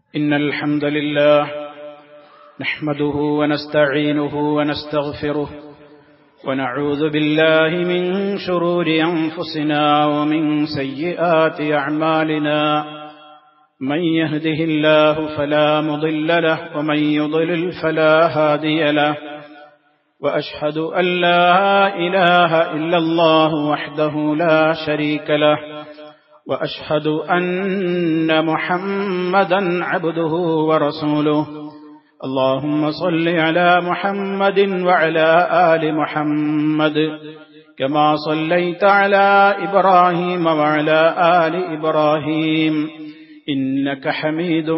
إن الحمد لله نحمده ونستعينه ونستغفره ونعوذ بالله من شرور أنفسنا ومن سيئات أعمالنا من يهده الله فلا مضل له ومن يضلل فلا هادي له وأشهد أن لا إله إلا الله وحده لا شريك له وأشهد أن محمدا عبده ورسوله اللهم صل على محمد وعلى آل محمد كما صليت على إبراهيم وعلى آل إبراهيم إنك حميد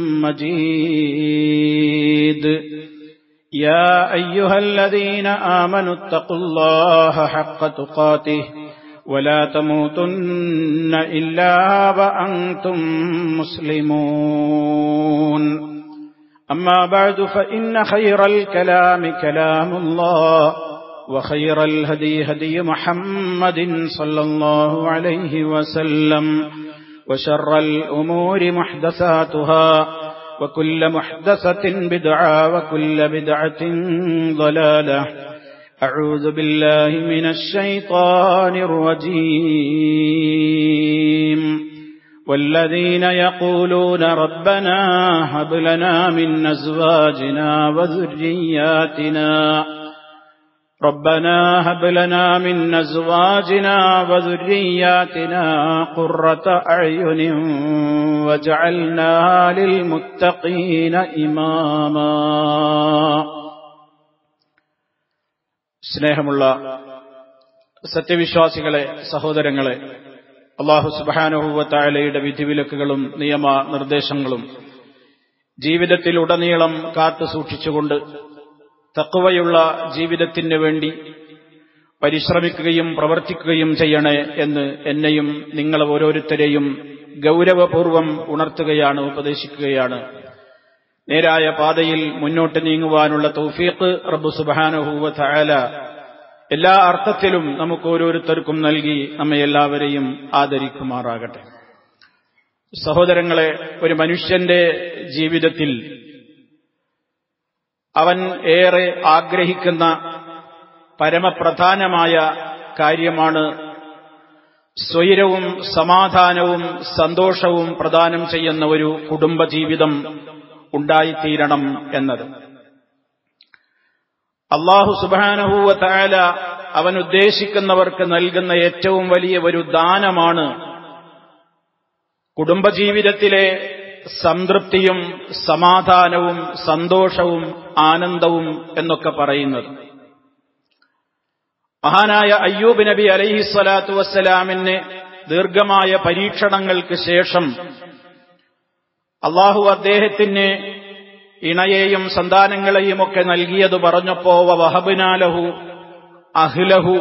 مجيد يا أيها الذين آمنوا اتقوا الله حق تقاته ولا تموتن إلا وأنتم مسلمون أما بعد فإن خير الكلام كلام الله وخير الهدي هدي محمد صلى الله عليه وسلم وشر الأمور محدثاتها وكل محدثة بدعة وكل بدعة ضلالة أعوذ بالله من الشيطان الرجيم والذين يقولون ربنا هب لنا من أزواجنا وذرياتنا ربنا هب لنا من أزواجنا وذرياتنا قرة أعين وجعلنا للمتقين إماما സ്നേഹമുള്ള സത്യവിശ്വാസികളെ സഹോദരങ്ങളെ അള്ളാഹു സുബാനുഭൂവത്തായാലയുടെ വിധിവിലക്കുകളും നിയമ നിർദ്ദേശങ്ങളും ജീവിതത്തിൽ ഉടനീളം കാത്തു സൂക്ഷിച്ചുകൊണ്ട് തക്കുവയുള്ള ജീവിതത്തിന് വേണ്ടി പരിശ്രമിക്കുകയും പ്രവർത്തിക്കുകയും ചെയ്യണേ എന്ന് എന്നെയും നിങ്ങളെ ഓരോരുത്തരെയും ഗൗരവപൂർവം ഉണർത്തുകയാണ് ഉപദേശിക്കുകയാണ് നേരായ പാതയിൽ മുന്നോട്ട് നീങ്ങുവാനുള്ള തൗഫീഖ് റബ്ബു സുബാനുഹൂവ തായാല എല്ലാ അർത്ഥത്തിലും നമുക്ക് ഓരോരുത്തർക്കും നൽകി നമ്മെ എല്ലാവരെയും ആദരിക്കുമാറാകട്ടെ സഹോദരങ്ങളെ ഒരു മനുഷ്യന്റെ ജീവിതത്തിൽ അവൻ ഏറെ ആഗ്രഹിക്കുന്ന പരമപ്രധാനമായ കാര്യമാണ് സ്വൈരവും സമാധാനവും സന്തോഷവും പ്രദാനം ചെയ്യുന്ന ഒരു കുടുംബജീവിതം ഉണ്ടായിത്തീരണം എന്നത് അള്ളാഹു സുബാനഹൂവ തായാല അവൻ ഉദ്ദേശിക്കുന്നവർക്ക് നൽകുന്ന ഏറ്റവും വലിയ ഒരു ദാനമാണ് കുടുംബജീവിതത്തിലെ സംതൃപ്തിയും സമാധാനവും സന്തോഷവും ആനന്ദവും എന്നൊക്കെ പറയുന്നത് മഹാനായ അയ്യൂബ് നബി അലൈഹിസ്വലാത്തു വസ്സലാമിന് ദീർഘമായ പരീക്ഷണങ്ങൾക്ക് ശേഷം അള്ളാഹു അദ്ദേഹത്തിന് ഇണയെയും സന്താനങ്ങളെയും ഒക്കെ നൽകിയത് പറഞ്ഞപ്പോ വഹബിനാലഹു അഹ്ലഹു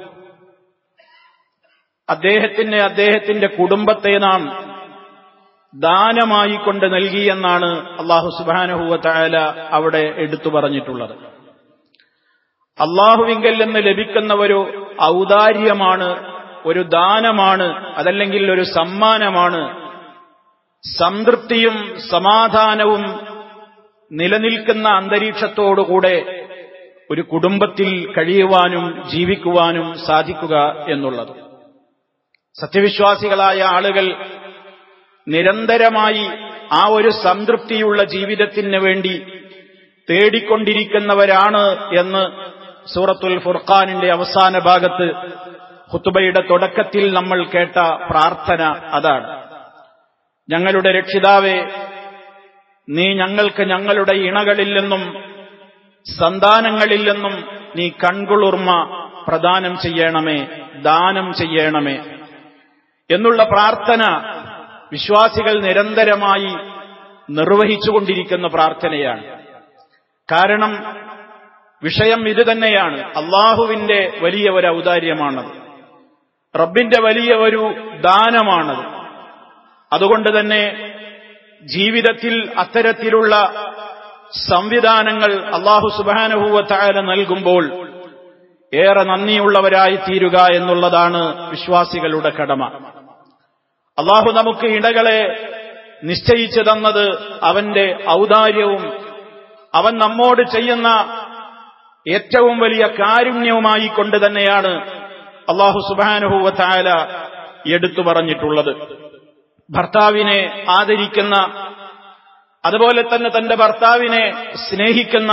അദ്ദേഹത്തിന് അദ്ദേഹത്തിന്റെ കുടുംബത്തെ നാം ദാനമായി കൊണ്ട് നൽകിയെന്നാണ് അള്ളാഹു സുബാനഹുവ തായാല അവിടെ എടുത്തു പറഞ്ഞിട്ടുള്ളത് അള്ളാഹുവിങ്കൽ നിന്ന് ലഭിക്കുന്ന ഒരു ഔദാര്യമാണ് ഒരു ദാനമാണ് അതല്ലെങ്കിൽ ഒരു സമ്മാനമാണ് സംതൃപ്തിയും സമാധാനവും നിലനിൽക്കുന്ന അന്തരീക്ഷത്തോടുകൂടെ ഒരു കുടുംബത്തിൽ കഴിയുവാനും ജീവിക്കുവാനും സാധിക്കുക എന്നുള്ളത് സത്യവിശ്വാസികളായ ആളുകൾ നിരന്തരമായി ആ ഒരു സംതൃപ്തിയുള്ള ജീവിതത്തിന് വേണ്ടി തേടിക്കൊണ്ടിരിക്കുന്നവരാണ് എന്ന് സൂറത്തുൽ ഫുർഖാനിന്റെ അവസാന ഭാഗത്ത് ഹുത്തുബയുടെ തുടക്കത്തിൽ നമ്മൾ കേട്ട പ്രാർത്ഥന അതാണ് ഞങ്ങളുടെ രക്ഷിതാവെ നീ ഞങ്ങൾക്ക് ഞങ്ങളുടെ ഇണകളിൽ നിന്നും സന്താനങ്ങളിൽ നിന്നും നീ കൺകുളിർമ പ്രദാനം ചെയ്യണമേ ദാനം ചെയ്യണമേ എന്നുള്ള പ്രാർത്ഥന വിശ്വാസികൾ നിരന്തരമായി നിർവഹിച്ചുകൊണ്ടിരിക്കുന്ന പ്രാർത്ഥനയാണ് കാരണം വിഷയം ഇത് തന്നെയാണ് അള്ളാഹുവിന്റെ വലിയ ഒരു ഔദാര്യമാണത് റബ്ബിന്റെ വലിയ ഒരു ദാനമാണത് അതുകൊണ്ട് തന്നെ ജീവിതത്തിൽ അത്തരത്തിലുള്ള സംവിധാനങ്ങൾ അള്ളാഹു സുബാനുഭൂവത്തായ നൽകുമ്പോൾ ഏറെ നന്ദിയുള്ളവരായി തീരുക എന്നുള്ളതാണ് വിശ്വാസികളുടെ കടമ അള്ളാഹു നമുക്ക് ഇണകളെ നിശ്ചയിച്ചു തന്നത് അവന്റെ ഔദാര്യവും അവൻ നമ്മോട് ചെയ്യുന്ന ഏറ്റവും വലിയ കാരുണ്യവുമായി കൊണ്ട് തന്നെയാണ് അള്ളാഹു സുബാനുഭൂവത്തായ എടുത്തു പറഞ്ഞിട്ടുള്ളത് ഭർത്താവിനെ ആദരിക്കുന്ന അതുപോലെ തന്നെ തന്റെ ഭർത്താവിനെ സ്നേഹിക്കുന്ന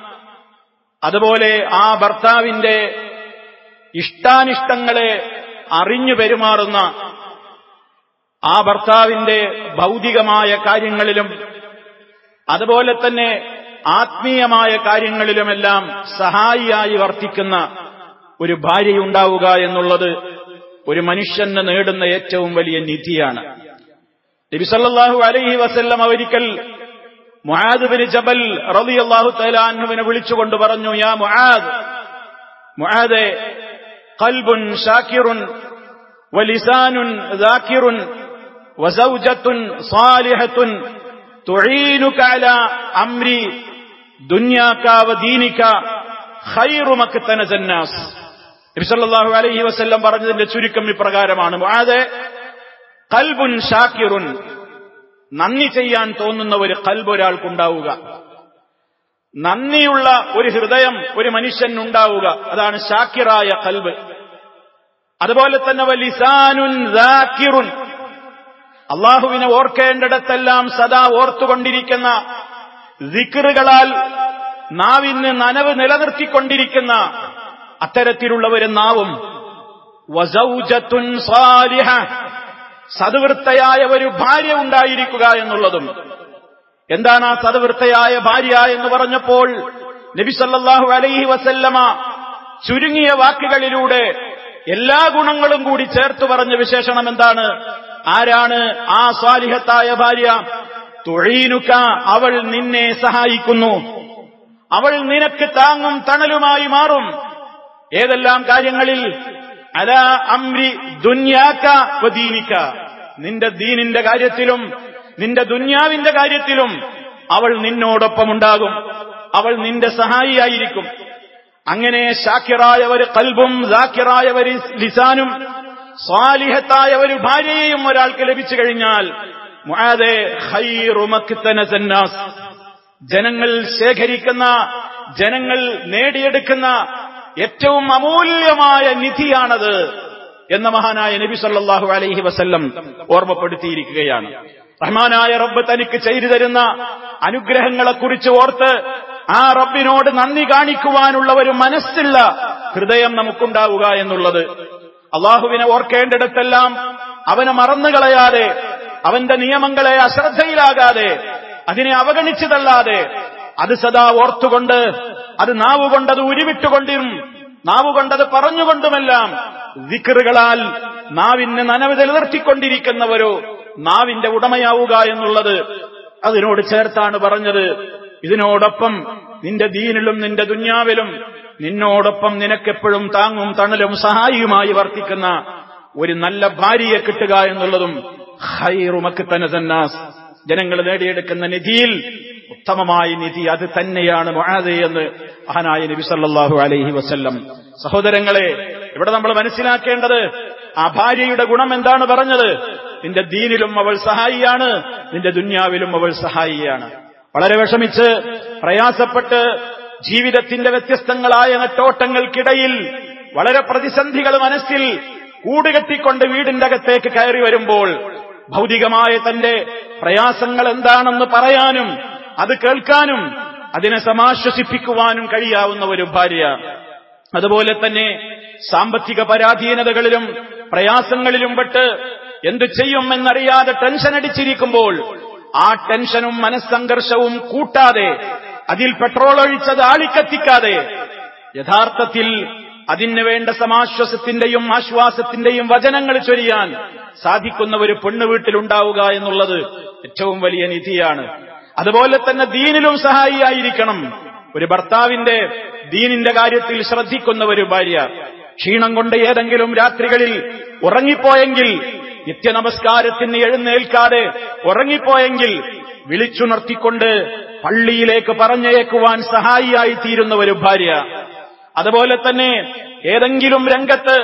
അതുപോലെ ആ ഭർത്താവിന്റെ ഇഷ്ടാനിഷ്ടങ്ങളെ അറിഞ്ഞു പെരുമാറുന്ന ആ ഭർത്താവിന്റെ ഭൗതികമായ കാര്യങ്ങളിലും അതുപോലെ തന്നെ ആത്മീയമായ കാര്യങ്ങളിലുമെല്ലാം സഹായിയായി വർത്തിക്കുന്ന ഒരു ഭാര്യയുണ്ടാവുക എന്നുള്ളത് ഒരു മനുഷ്യന് നേടുന്ന ഏറ്റവും വലിയ നിധിയാണ് നബിസല്ലാഹു അലൈഹി വസല്ലം ഒരിക്കൽ മുആദ് ബിൻ ജബൽ റളിയല്ലാഹു തആല അൻഹുവിനെ വിളിച്ചുകൊണ്ട് പറഞ്ഞു യാ മുആദ് മുആദെ ഖൽബുൻ ഷാക്കിറുൻ വലിസാനുൻ ദാക്കിറുൻ വസൗജത്തുൻ സാലിഹത്തുൻ തുഈനുക അലാ അംരി ദുനിയാക വദീനിക ഖൈറു മക്തനസൻ നാസ് നബി സല്ലല്ലാഹു അലൈഹി വസല്ലം പറഞ്ഞതിന്റെ ചുരുക്കം ഇപ്രകാരമാണ് മുആദെ ഖൽബുൻ ഷാക്കിറുൻ നന്ദി ചെയ്യാൻ തോന്നുന്ന ഒരു കൽബ് ഒരാൾക്കുണ്ടാവുക നന്ദിയുള്ള ഒരു ഹൃദയം ഒരു മനുഷ്യനുണ്ടാവുക അതാണ് ഷാക്കിറായ കൽബ് അതുപോലെ തന്നെ വലിസാനുൻ ദാക്കിറുൻ അള്ളാഹുവിനെ ഓർക്കേണ്ടിടത്തെല്ലാം സദാ ഓർത്തുകൊണ്ടിരിക്കുന്ന ദിക്കറുകളാൽ നാവിന് നനവ് നിലനിർത്തിക്കൊണ്ടിരിക്കുന്ന അത്തരത്തിലുള്ള ഒരു നാവും വസൗജത്തുൻ സാലിഹ സതുവൃത്തയായ ഒരു ഭാര്യ ഉണ്ടായിരിക്കുക എന്നുള്ളതും എന്താണ് ആ സതുവൃത്തയായ ഭാര്യ എന്ന് പറഞ്ഞപ്പോൾ നബിസല്ലാഹു അലൈഹി വസല്ലമ ചുരുങ്ങിയ വാക്കുകളിലൂടെ എല്ലാ ഗുണങ്ങളും കൂടി ചേർത്ത് പറഞ്ഞ വിശേഷണം എന്താണ് ആരാണ് ആ സ്വാലിഹത്തായ ഭാര്യ തുഴീനുക്ക അവൾ നിന്നെ സഹായിക്കുന്നു അവൾ നിനക്ക് താങ്ങും തണലുമായി മാറും ഏതെല്ലാം കാര്യങ്ങളിൽ അല അംരി ദുന്യാക്ക വദീനിക്ക നിന്റെ ദീനിന്റെ കാര്യത്തിലും നിന്റെ ദുന്യാവിന്റെ കാര്യത്തിലും അവൾ നിന്നോടൊപ്പമുണ്ടാകും അവൾ നിന്റെ സഹായിയായിരിക്കും അങ്ങനെ ഷാക്കിറായ ഒരു കൽബും ജാക്കിറായ ഒരു ലിസാനും സ്വാലിഹത്തായ ഒരു ഭാര്യയെയും ഒരാൾക്ക് ലഭിച്ചു കഴിഞ്ഞാൽ മുആദേ ഖൈറു മക്തനസന്നാസ് ജനങ്ങൾ ശേഖരിക്കുന്ന ജനങ്ങൾ നേടിയെടുക്കുന്ന ഏറ്റവും അമൂല്യമായ നിധിയാണത് എന്ന മഹാനായ നബി സല്ലല്ലാഹു അലൈഹി വസല്ലം ഓർമ്മപ്പെടുത്തിയിരിക്കുകയാണ് റഹ്മാനായ റബ്ബ് തനിക്ക് ചെയ്തു തരുന്ന അനുഗ്രഹങ്ങളെക്കുറിച്ച് ഓർത്ത് ആ റബ്ബിനോട് നന്ദി കാണിക്കുവാനുള്ള ഒരു മനസ്സുള്ള ഹൃദയം നമുക്കുണ്ടാവുക എന്നുള്ളത് അള്ളാഹുവിനെ ഓർക്കേണ്ടിടത്തെല്ലാം അവനെ മറന്നുകളയാതെ അവന്റെ നിയമങ്ങളെ അശ്രദ്ധയിലാകാതെ അതിനെ അവഗണിച്ചു തള്ളാതെ അത് സദാ ഓർത്തുകൊണ്ട് അത് നാവുകൊണ്ടത് ഉരുവിട്ടുകൊണ്ടിരും നാവുകൊണ്ടത് പറഞ്ഞുകൊണ്ടുമെല്ലാം വിക്കറുകളാൽ നാവിന് നനവ് നിലനിർത്തിക്കൊണ്ടിരിക്കുന്നവരോ നാവിന്റെ ഉടമയാവുക എന്നുള്ളത് അതിനോട് ചേർത്താണ് പറഞ്ഞത് ഇതിനോടൊപ്പം നിന്റെ ദീനിലും നിന്റെ ദുന്യാവിലും നിന്നോടൊപ്പം നിനക്കെപ്പോഴും താങ്ങും തണലും സഹായിയുമായി വർത്തിക്കുന്ന ഒരു നല്ല ഭാര്യയെ കിട്ടുക എന്നുള്ളതും ഹൈറുമക്ക് തന്നെ തന്നാസ് ജനങ്ങൾ നേടിയെടുക്കുന്ന നിധിയിൽ ഉത്തമമായ നിധി അത് തന്നെയാണ് മൊഹാദ് എന്ന് മഹാനായ നബി സല്ലല്ലാഹു അലൈഹി വസല്ലം സഹോദരങ്ങളെ ഇവിടെ നമ്മൾ മനസ്സിലാക്കേണ്ടത് ആ ഭാര്യയുടെ ഗുണം എന്താണ് പറഞ്ഞത് നിന്റെ ദീനിലും അവൾ സഹായിയാണ് നിന്റെ ദുന്യാവിലും അവൾ സഹായിയാണ് വളരെ വിഷമിച്ച് പ്രയാസപ്പെട്ട് ജീവിതത്തിന്റെ വ്യത്യസ്തങ്ങളായ നെട്ടോട്ടങ്ങൾക്കിടയിൽ വളരെ പ്രതിസന്ധികൾ മനസ്സിൽ കൂടുകെട്ടിക്കൊണ്ട് വീടിന്റെ അകത്തേക്ക് കയറി വരുമ്പോൾ ഭൗതികമായ തന്റെ പ്രയാസങ്ങൾ എന്താണെന്ന് പറയാനും അത് കേൾക്കാനും അതിനെ സമാശ്വസിപ്പിക്കുവാനും കഴിയാവുന്ന ഒരു ഭാര്യ അതുപോലെ തന്നെ സാമ്പത്തിക പരാധീനതകളിലും പ്രയാസങ്ങളിലും പെട്ട് എന്തു ചെയ്യും എന്നറിയാതെ ടെൻഷൻ അടിച്ചിരിക്കുമ്പോൾ ആ ടെൻഷനും മനസ്സംഘർഷവും കൂട്ടാതെ അതിൽ പെട്രോൾ ഒഴിച്ചത് ആളിക്കത്തിക്കാതെ യഥാർത്ഥത്തിൽ അതിന് വേണ്ട സമാശ്വാസത്തിന്റെയും ആശ്വാസത്തിന്റെയും വചനങ്ങൾ ചൊരിയാൻ സാധിക്കുന്ന ഒരു പെണ്ണു വീട്ടിലുണ്ടാവുക എന്നുള്ളത് ഏറ്റവും വലിയ നിധിയാണ് അതുപോലെ തന്നെ ദീനിലും സഹായിയായിരിക്കണം ഒരു ഭർത്താവിന്റെ ദീനിന്റെ കാര്യത്തിൽ ശ്രദ്ധിക്കുന്ന ഒരു ഭാര്യ ക്ഷീണം കൊണ്ട് ഏതെങ്കിലും രാത്രികളിൽ ഉറങ്ങിപ്പോയെങ്കിൽ നിത്യനമസ്കാരത്തിന് എഴുന്നേൽക്കാതെ ഉറങ്ങിപ്പോയെങ്കിൽ വിളിച്ചുണർത്തിക്കൊണ്ട് പള്ളിയിലേക്ക് പറഞ്ഞയക്കുവാൻ സഹായിയായി തീരുന്ന ഒരു ഭാര്യ അതുപോലെ തന്നെ ഏതെങ്കിലും രംഗത്ത്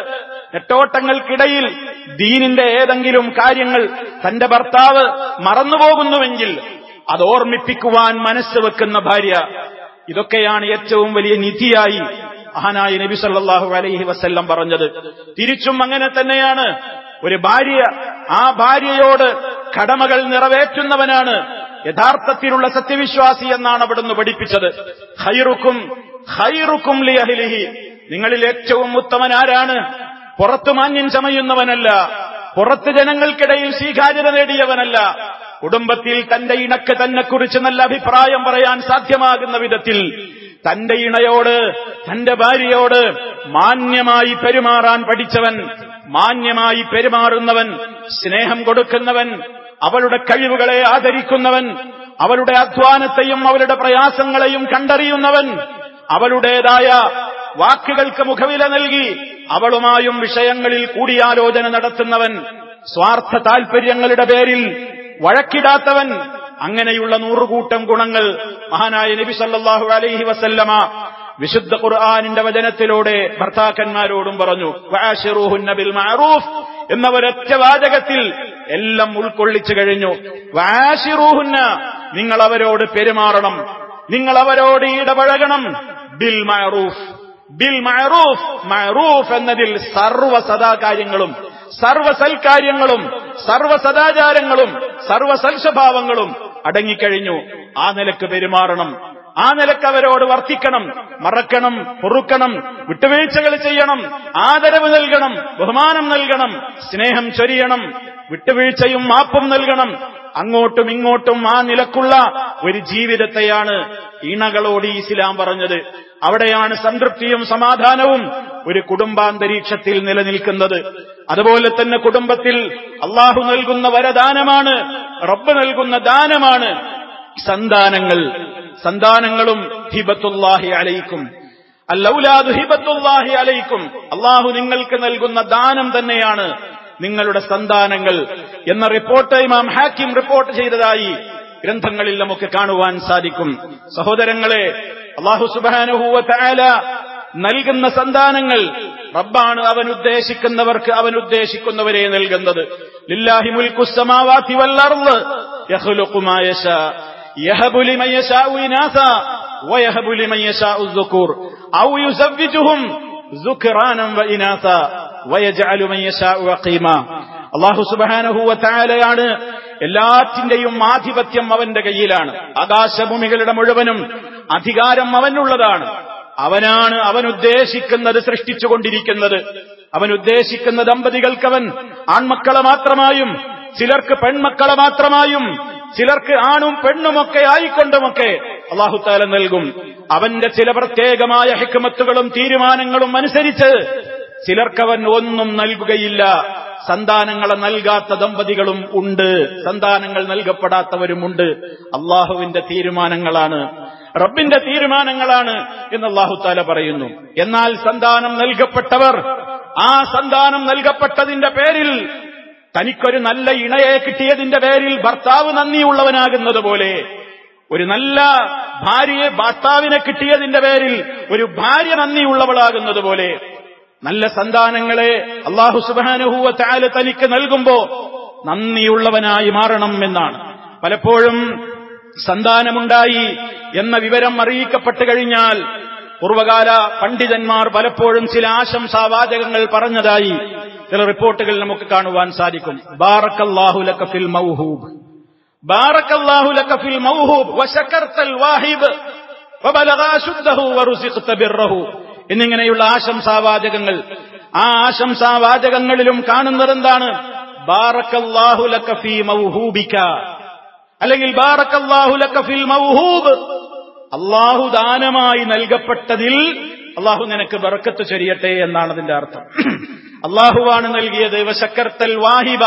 നെട്ടോട്ടങ്ങൾക്കിടയിൽ ദീനിന്റെ ഏതെങ്കിലും കാര്യങ്ങൾ തന്റെ ഭർത്താവ് മറന്നുപോകുന്നുവെങ്കിൽ അത് ഓർമ്മിപ്പിക്കുവാൻ മനസ്സ് വെക്കുന്ന ഭാര്യ ഇതൊക്കെയാണ് ഏറ്റവും വലിയ നിധിയായി മഹാനായ നബി സല്ലല്ലാഹു അലൈഹി വസല്ലം പറഞ്ഞത് തിരിച്ചും അങ്ങനെ തന്നെയാണ് ഒരു ഭാര്യ ആ ഭാര്യയോട് കടമകൾ നിറവേറ്റുന്നവനാണ് യഥാർത്ഥത്തിലുള്ള സത്യവിശ്വാസി എന്നാണ് അവിടുന്ന് പഠിപ്പിച്ചത് ഹൈറുക്കും ഹൈറുക്കും ലി അഹ്ലിഹി നിങ്ങളിൽ ഏറ്റവും ഉത്തമൻ ആരാണ് പുറത്തു മാന്യം ചമയുന്നവനല്ല പുറത്ത് ജനങ്ങൾക്കിടയിൽ സ്വീകാര്യത നേടിയവനല്ല കുടുംബത്തിൽ തന്റെ ഇണക്ക് തന്നെ കുറിച്ച് നല്ല അഭിപ്രായം പറയാൻ സാധ്യമാകുന്ന വിധത്തിൽ തന്റെ ഇണയോട് തന്റെ ഭാര്യയോട് മാന്യമായി പെരുമാറാൻ പഠിച്ചവൻ മാന്യമായി പെരുമാറുന്നവൻ സ്നേഹം കൊടുക്കുന്നവൻ അവളുടെ കഴിവുകളെ ആദരിക്കുന്നവൻ അവളുടെ അധ്വാനത്തെയും അവളുടെ പ്രയാസങ്ങളെയും കണ്ടറിയുന്നവൻ അവളുടേതായ വാക്കുകൾക്ക് മുഖവില നൽകി അവളുമായും വിഷയങ്ങളിൽ കൂടിയാലോചന നടത്തുന്നവൻ സ്വാർത്ഥ താൽപര്യങ്ങളുടെ പേരിൽ വഴക്കിടാത്തവൻ അങ്ങനെയുള്ള നൂറുകൂട്ടം ഗുണങ്ങൾ മഹാനായ നബി സല്ലല്ലാഹു അലൈഹി വസല്ലമ വിശുദ്ധ ഖുർആാനിന്റെ വചനത്തിലൂടെ ഭർത്താക്കന്മാരോടും പറഞ്ഞു വആശിറൂഹുന്ന ബിൽ മഅറൂഫ് എന്ന ഒരൊറ്റ വാചകത്തിൽ എല്ലാം ഉൾക്കൊള്ളിച്ചു കഴിഞ്ഞു വാശിറൂഹുന്ന നിങ്ങൾ അവരോട് പെരുമാറണം നിങ്ങൾ അവരോട് ഇടപഴകണം ബിൽ മഅറൂഫ് ബിൽ മഅറൂഫ് മഅറൂഫ് എന്നതിൽ സർവ്വ സദാകാര്യങ്ങളും സർവ്വ സൽക്കാര്യങ്ങളും സർവ്വ സദാചാരങ്ങളും സർവ്വ സൽസ്വഭാവങ്ങളും അടങ്ങിക്കഴിഞ്ഞു ആ നിലക്ക് പെരുമാറണം ആ നിലക്ക് അവരോട് വർത്തിക്കണം മറക്കണം പൊറുക്കണം വിട്ടുവീഴ്ചകൾ ചെയ്യണം ആദരവ് നൽകണം ബഹുമാനം നൽകണം സ്നേഹം ചൊരിയണം വിട്ടുവീഴ്ചയും മാപ്പും നൽകണം അങ്ങോട്ടും ഇങ്ങോട്ടും ആ നിലക്കുള്ള ഒരു ജീവിതത്തെയാണ് ഇണകളോട് ഈ ഇസ്ലാം പറഞ്ഞത് അവിടെയാണ് സംതൃപ്തിയും സമാധാനവും ഒരു കുടുംബാന്തരീക്ഷത്തിൽ നിലനിൽക്കുന്നത് അതുപോലെ തന്നെ കുടുംബത്തിൽ അള്ളാഹു നൽകുന്ന വരദാനമാണ് റബ്ബ് നൽകുന്ന ദാനമാണ് സന്താനങ്ങൾ സന്താനങ്ങളും ഹിബത്തുല്ലാഹി അലൈക്കും അല്ലൗലാദു ഹിബത്തുല്ലാഹി അലൈക്കും അള്ളാഹു നിങ്ങൾക്ക് നൽകുന്ന ദാനം തന്നെയാണ് നിങ്ങളുടെ സന്താനങ്ങൾ എന്ന റിപ്പോർട്ട് ഇമാം ഹാക്കിം റിപ്പോർട്ട് ചെയ്തതായി ഗ്രന്ഥങ്ങളിൽ നമുക്ക് കാണുവാൻ സാധിക്കും സഹോദരങ്ങളെ അള്ളാഹു സുബാനുഹൂവ തആല നൽകുന്ന സന്താനങ്ങൾ റബ്ബാണ് അവൻ ഉദ്ദേശിക്കുന്നവർക്ക് അവൻ ഉദ്ദേശിക്കുന്നവരെ നൽകുന്നത് ലില്ലാഹി മുൽക്കുസ്സമാവാതി വല്ലർള് യഖ്ലുഖു മാ യശാ യഹബു ലിമൻ യശാഉ ഇനാസ വയഹബു ലിമൻ യശാഉ الذكور ഔ യുസവ്വിജുഹും ذكرانا وإناثا ويجعل من يشاء وقيما അള്ളാഹു സുബാനഹു വത്തായാലയാണ് എല്ലാറ്റിന്റെയും ആധിപത്യം അവന്റെ കയ്യിലാണ് ആകാശഭൂമികളുടെ മുഴുവനും അധികാരം അവനുള്ളതാണ് അവനാണ് അവൻ ഉദ്ദേശിക്കുന്നത് സൃഷ്ടിച്ചുകൊണ്ടിരിക്കുന്നത് അവൻ ഉദ്ദേശിക്കുന്ന ദമ്പതികൾക്കവൻ ആൺമക്കളെ മാത്രമായും ചിലർക്ക് പെൺമക്കളെ മാത്രമായും ചിലർക്ക് ആണും പെണ്ണുമൊക്കെ ആയിക്കൊണ്ടുമൊക്കെ അള്ളാഹുത്താല നൽകും അവന്റെ ചില പ്രത്യേകമായ ഹിക്മത്തുകളും തീരുമാനങ്ങളും അനുസരിച്ച് ചിലർക്കവൻ ഒന്നും നൽകുകയില്ല സന്താനങ്ങളെ നൽകാത്ത ദമ്പതികളും ഉണ്ട് സന്താനങ്ങൾ നൽകപ്പെടാത്തവരുമുണ്ട് അള്ളാഹുവിന്റെ തീരുമാനങ്ങളാണ് റബ്ബിന്റെ തീരുമാനങ്ങളാണ് എന്ന് അള്ളാഹുത്താല പറയുന്നു എന്നാൽ സന്താനം നൽകപ്പെട്ടവർ ആ സന്താനം നൽകപ്പെട്ടതിന്റെ പേരിൽ തനിക്കൊരു നല്ല ഇണയെ കിട്ടിയതിന്റെ പേരിൽ ഭർത്താവ് നന്ദിയുള്ളവനാകുന്നത് പോലെ ഒരു നല്ല ഭാര്യയെ ഭർത്താവിനെ കിട്ടിയതിന്റെ പേരിൽ ഒരു ഭാര്യ നന്ദിയുള്ളവളാകുന്നത് പോലെ നല്ല സന്താനങ്ങളെ അള്ളാഹു സുബാനുഹൂവ താല് തനിക്ക് നൽകുമ്പോ നന്ദിയുള്ളവനായി മാറണം എന്നാണ് പലപ്പോഴും സന്താനമുണ്ടായി എന്ന വിവരം അറിയിക്കപ്പെട്ടു കഴിഞ്ഞാൽ പൂർവകാല പണ്ഡിതന്മാർ പലപ്പോഴും ചില ആശംസാവാചകങ്ങൾ പറഞ്ഞതായി ചില റിപ്പോർട്ടുകൾ നമുക്ക് കാണുവാൻ സാധിക്കും ബാറക്കല്ലാഹു ലക ഫിൽ മൗഹൂബ് ബാറക്കല്ലാഹു ലക ഫിൽ മൗഹൂബ് വശകർത്തൽ വാഹിബ് വബലഗ അശുദ്ധഹു വറുസിഖ്ത ബിർറഹു എന്നിങ്ങനെയുള്ള ആശംസാവാചകങ്ങൾ ആ ആശംസാവാചകങ്ങളിലും കാണുന്നത് എന്താണ് ബാറക്കല്ലാഹു ലക ഫീ മൗഹൂബിക അല്ലെങ്കിൽ ബാറക്കല്ലാഹു ലക ഫിൽ മൗഹൂബ് അള്ളാഹു ദാനമായി നൽകപ്പെട്ടതിൽ അള്ളാഹു നിനക്ക് ബർക്കത്ത് ചൊരിയട്ടെ എന്നാണ് അതിന്റെ അർത്ഥം അള്ളാഹുവാണ് നൽകിയത് വശക്കർത്തൽ വാഹിബ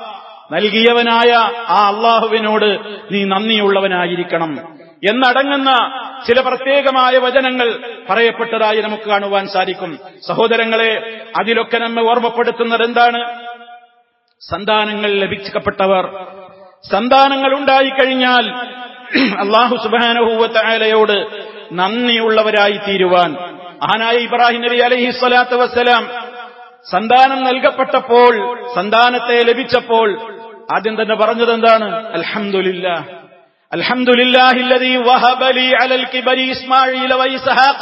നൽകിയവനായ ആ അള്ളാഹുവിനോട് നീ നന്ദിയുള്ളവനായിരിക്കണം എന്നടങ്ങുന്ന ചില പ്രത്യേകമായ വചനങ്ങൾ പറയപ്പെട്ടതായി നമുക്ക് കാണുവാൻ സാധിക്കും സഹോദരങ്ങളെ അതിലൊക്കെ നമ്മെ ഓർമ്മപ്പെടുത്തുന്നത് എന്താണ് സന്താനങ്ങൾ ലഭിക്കപ്പെട്ടവർ സന്താനങ്ങൾ ഉണ്ടായിക്കഴിഞ്ഞാൽ അള്ളാഹു സുബാനഹൂവത്തായാലയോട് നന്ദിയുള്ളവരായി തീരുവാൻ മഹാനായ ഇബ്രാഹിം നബി അലഹി സ്വലാത്തു വസ്സലാം സന്താനം നൽകപ്പെട്ടപ്പോൾ സന്താനത്തെ ലഭിച്ചപ്പോൾ ആദ്യം തന്നെ പറഞ്ഞത് എന്താണ് അൽഹംദുലില്ല അൽഹംദുലില്ലാഹില്ലദീ വഹബലി അലൽ കിബരി ഇസ്മാഈല വൈസഹാഖ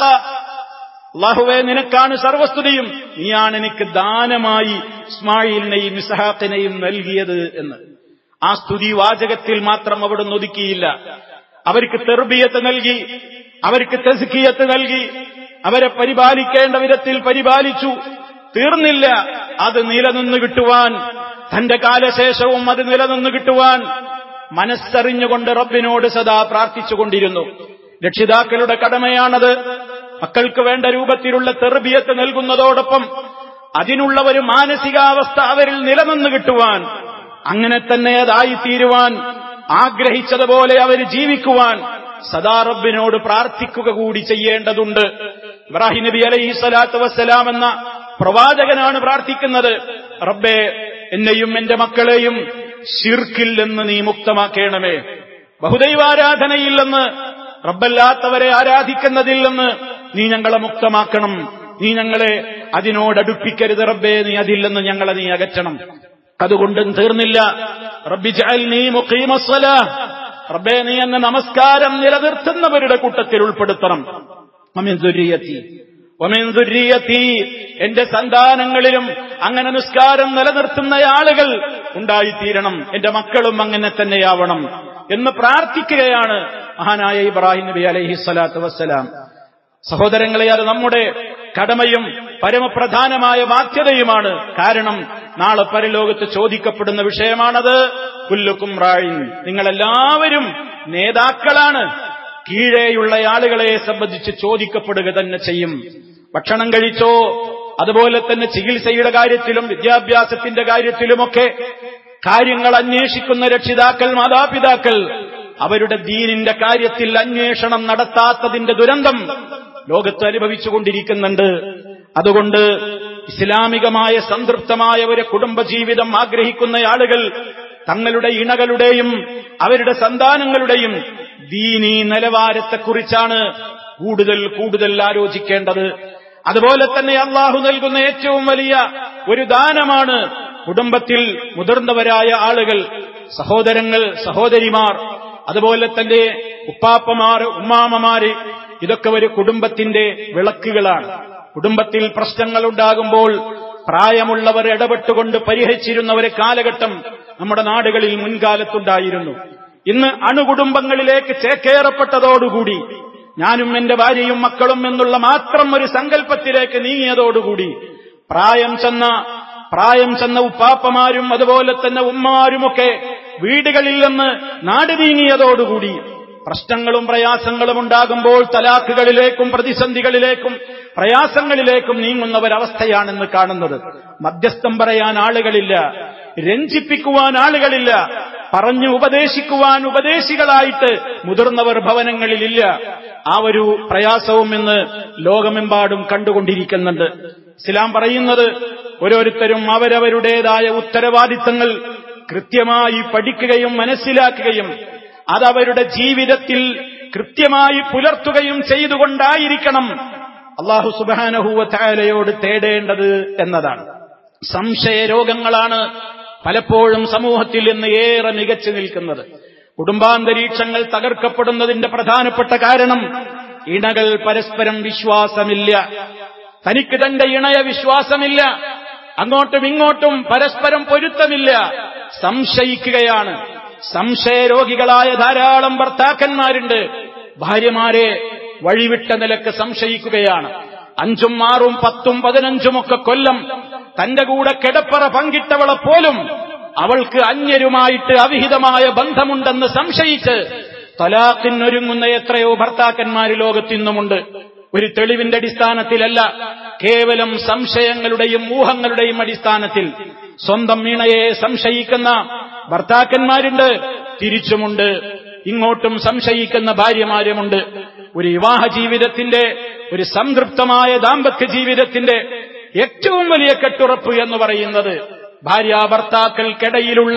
അള്ളാഹുവെ നിനക്കാണ് സർവസ്തുതിയും നീയാണ് എനിക്ക് ദാനമായി ഇസ്മായിലിനെയും ഇസഹാക്കിനെയും നൽകിയത് എന്ന് ആ സ്തുതി വാചകത്തിൽ മാത്രം അവിടുന്ന് ഒതുക്കിയില്ല അവർക്ക് തെർബിയത്ത് നൽകി അവർക്ക് തെസ്കിയത്ത് നൽകി അവരെ പരിപാലിക്കേണ്ട വിധത്തിൽ പരിപാലിച്ചു തീർന്നില്ല അത് നിലനിന്ന് കിട്ടുവാൻ തന്റെ കാലശേഷവും അത് നിലനിന്ന് കിട്ടുവാൻ മനസ്സറിഞ്ഞുകൊണ്ട് റബ്ബിനോട് സദാ പ്രാർത്ഥിച്ചുകൊണ്ടിരുന്നു രക്ഷിതാക്കളുടെ കടമയാണത് മക്കൾക്ക് വേണ്ട രൂപത്തിലുള്ള തെർബിയത്ത് നൽകുന്നതോടൊപ്പം അതിനുള്ള ഒരു മാനസികാവസ്ഥ അവരിൽ നിലനിന്ന് കിട്ടുവാൻ അങ്ങനെ തന്നെ അതായിത്തീരുവാൻ ആഗ്രഹിച്ചതുപോലെ അവർ ജീവിക്കുവാൻ സദാ റബ്ബിനോട് പ്രാർത്ഥിക്കുക കൂടി ചെയ്യേണ്ടതുണ്ട് ഇബ്രാഹിം നബി അലൈഹി സ്വലാത്തു വസ്സലാം എന്ന പ്രവാചകനാണ് പ്രാർത്ഥിക്കുന്നത് റബ്ബെ എന്നെയും എന്റെ മക്കളെയും ഷിർക്കിൽ നിന്ന് നീ മുക്തമാക്കേണമേ ബഹുദൈവാരാധനയിൽ നിന്ന് റബ്ബല്ലാത്തവരെ ആരാധിക്കുന്നതിൽ നിന്ന് നീ ഞങ്ങളെ മുക്തമാക്കണം നീ ഞങ്ങളെ അതിനോടടുപ്പിക്കരുത് റബ്ബേ നീ അതിൽ നിന്ന് ഞങ്ങളെ നീ അകറ്റണം അതുകൊണ്ടും തീർന്നില്ല റബ്ബി നീ മുഖീമസ്വല റബ്ബേ നീ എന്നെ നമസ്കാരം നിലനിർത്തുന്നവരുടെ കൂട്ടത്തിൽ ഉൾപ്പെടുത്തണം അമിൻ ദുരിയത്തി ഒമിൻ ദുരിയത്തി എന്റെ സന്താനങ്ങളിലും അങ്ങനെ നിസ്കാരം നിലനിർത്തുന്ന ആളുകൾ ഉണ്ടായിത്തീരണം എന്റെ മക്കളും അങ്ങനെ തന്നെയാവണം എന്ന് പ്രാർത്ഥിക്കുകയാണ് മഹാനായ ഇബ്രാഹിം നബി അലൈഹി സ്വലാത്തു വസ്സലാം സഹോദരങ്ങളെ അത് നമ്മുടെ കടമയും പരമപ്രധാനമായ ബാധ്യതയുമാണ് കാരണം നാളെ പരലോകത്ത് ചോദിക്കപ്പെടുന്ന വിഷയമാണത് കുല്ലുക്കും റായിൻ നിങ്ങളെല്ലാവരും നേതാക്കളാണ് കീഴെയുള്ള ആളുകളെ സംബന്ധിച്ച് ചോദിക്കപ്പെടുക തന്നെ ചെയ്യും ഭക്ഷണം കഴിച്ചോ അതുപോലെ തന്നെ ചികിത്സയുടെ കാര്യത്തിലും വിദ്യാഭ്യാസത്തിന്റെ കാര്യത്തിലുമൊക്കെ കാര്യങ്ങൾ അന്വേഷിക്കുന്ന രക്ഷിതാക്കൾ മാതാപിതാക്കൾ അവരുടെ ദീനിന്റെ കാര്യത്തിൽ അന്വേഷണം നടത്താത്തതിന്റെ ദുരന്തം ലോകത്ത് അനുഭവിച്ചുകൊണ്ടിരിക്കുന്നുണ്ട് അതുകൊണ്ട് ഇസ്ലാമികമായ സംതൃപ്തമായ ഒരു കുടുംബജീവിതം ആഗ്രഹിക്കുന്ന ആളുകൾ തങ്ങളുടെ ഇണകളുടെയും അവരുടെ സന്താനങ്ങളുടെയും ദീനീ നിലവാരത്തെക്കുറിച്ചാണ് കൂടുതൽ കൂടുതൽ ആലോചിക്കേണ്ടത് അതുപോലെ തന്നെ അള്ളാഹു നൽകുന്ന ഏറ്റവും വലിയ ഒരു ദാനമാണ് കുടുംബത്തിൽ മുതിർന്നവരായ ആളുകൾ സഹോദരങ്ങൾ സഹോദരിമാർ അതുപോലെ തന്നെ ഉപ്പാപ്പമാർ ഉമ്മാമമാര് ഇതൊക്കെ ഒരു കുടുംബത്തിന്റെ വിളക്കുകളാണ് കുടുംബത്തിൽ പ്രശ്നങ്ങൾ ഉണ്ടാകുമ്പോൾ പ്രായമുള്ളവർ ഇടപെട്ടുകൊണ്ട് പരിഹരിച്ചിരുന്ന ഒരു കാലഘട്ടം നമ്മുടെ നാടുകളിൽ മുൻകാലത്തുണ്ടായിരുന്നു ഇന്ന് അണുകുടുംബങ്ങളിലേക്ക് ചേക്കേറപ്പെട്ടതോടുകൂടി ഞാനും എന്റെ ഭാര്യയും മക്കളും എന്നുള്ള മാത്രം ഒരു സങ്കല്പത്തിലേക്ക് നീങ്ങിയതോടുകൂടി പ്രായം ചെന്ന പ്രായം ചെന്ന ഉപ്പാപ്പമാരും അതുപോലെ തന്നെ ഉമ്മമാരുമൊക്കെ വീടുകളിൽ നിന്ന് നാട് നീങ്ങിയതോടുകൂടി പ്രശ്നങ്ങളും പ്രയാസങ്ങളും ഉണ്ടാകുമ്പോൾ തലാഖുകളിലേക്കും പ്രതിസന്ധികളിലേക്കും പ്രയാസങ്ങളിലേക്കും നീങ്ങുന്ന ഒരവസ്ഥയാണെന്ന് കാണുന്നത് മധ്യസ്ഥം പറയാൻ ആളുകളില്ല രഞ്ജിപ്പിക്കുവാൻ ആളുകളില്ല പറഞ്ഞു ഉപദേശിക്കുവാൻ ഉപദേശികളായിട്ട് മുതിർന്നവർ ഭവനങ്ങളിലില്ല ആ ഒരു പ്രയാസവും ഇന്ന് ലോകമെമ്പാടും കണ്ടുകൊണ്ടിരിക്കുന്നുണ്ട് ഇസ്ലാം പറയുന്നത് ഓരോരുത്തരും അവരവരുടേതായ ഉത്തരവാദിത്തങ്ങൾ കൃത്യമായി പഠിക്കുകയും മനസ്സിലാക്കുകയും അതവരുടെ ജീവിതത്തിൽ കൃത്യമായി പുലർത്തുകയും ചെയ്തുകൊണ്ടായിരിക്കണം അള്ളാഹു സുബാനഹുവ താലയോട് തേടേണ്ടത് എന്നതാണ് സംശയരോഗങ്ങളാണ് പലപ്പോഴും സമൂഹത്തിൽ ഇന്ന് ഏറെ മികച്ചു നിൽക്കുന്നത് കുടുംബാന്തരീക്ഷങ്ങൾ തകർക്കപ്പെടുന്നതിന്റെ പ്രധാനപ്പെട്ട കാരണം ഇണകൾ പരസ്പരം വിശ്വാസമില്ല തനിക്ക് തന്റെ ഇണയ വിശ്വാസമില്ല അങ്ങോട്ടും ഇങ്ങോട്ടും പരസ്പരം പൊരുത്തമില്ല സംശയിക്കുകയാണ് സംശയരോഗികളായ ധാരാളം ഭർത്താക്കന്മാരുണ്ട് ഭാര്യമാരെ വഴിവിട്ട നിലക്ക് സംശയിക്കുകയാണ് അഞ്ചും ആറും പത്തും പതിനഞ്ചുമൊക്കെ കൊല്ലം തന്റെ കൂടെ കിടപ്പറ പങ്കിട്ടവളെ പോലും അവൾക്ക് അന്യരുമായിട്ട് അവിഹിതമായ ബന്ധമുണ്ടെന്ന് സംശയിച്ച് തലാഖിനൊരുങ്ങുന്ന എത്രയോ ഭർത്താക്കന്മാര് ലോകത്തിന്നുമുണ്ട് ഒരു തെളിവിന്റെ അടിസ്ഥാനത്തിലല്ല കേവലം സംശയങ്ങളുടെയും ഊഹങ്ങളുടെയും അടിസ്ഥാനത്തിൽ സ്വന്തം ഇണയെ സംശയിക്കുന്ന ഭർത്താക്കന്മാരുണ്ട് തിരിച്ചുമുണ്ട് ഇങ്ങോട്ടും സംശയിക്കുന്ന ഭാര്യമാരുമുണ്ട് ഒരു വിവാഹ ജീവിതത്തിന്റെ ഒരു സംതൃപ്തമായ ദാമ്പത്യ ജീവിതത്തിന്റെ ഏറ്റവും വലിയ കെട്ടുറപ്പ് എന്ന് പറയുന്നത് ഭാര്യ ഭർത്താക്കൾക്കിടയിലുള്ള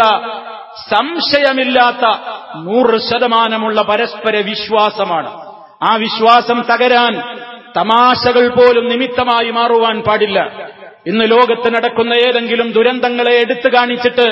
സംശയമില്ലാത്ത നൂറ് ശതമാനമുള്ള പരസ്പര വിശ്വാസമാണ് ആ വിശ്വാസം തകരാൻ തമാശകൾ പോലും നിമിത്തമായി മാറുവാൻ പാടില്ല ഇന്ന് ലോകത്ത് നടക്കുന്ന ഏതെങ്കിലും ദുരന്തങ്ങളെ എടുത്തു കാണിച്ചിട്ട്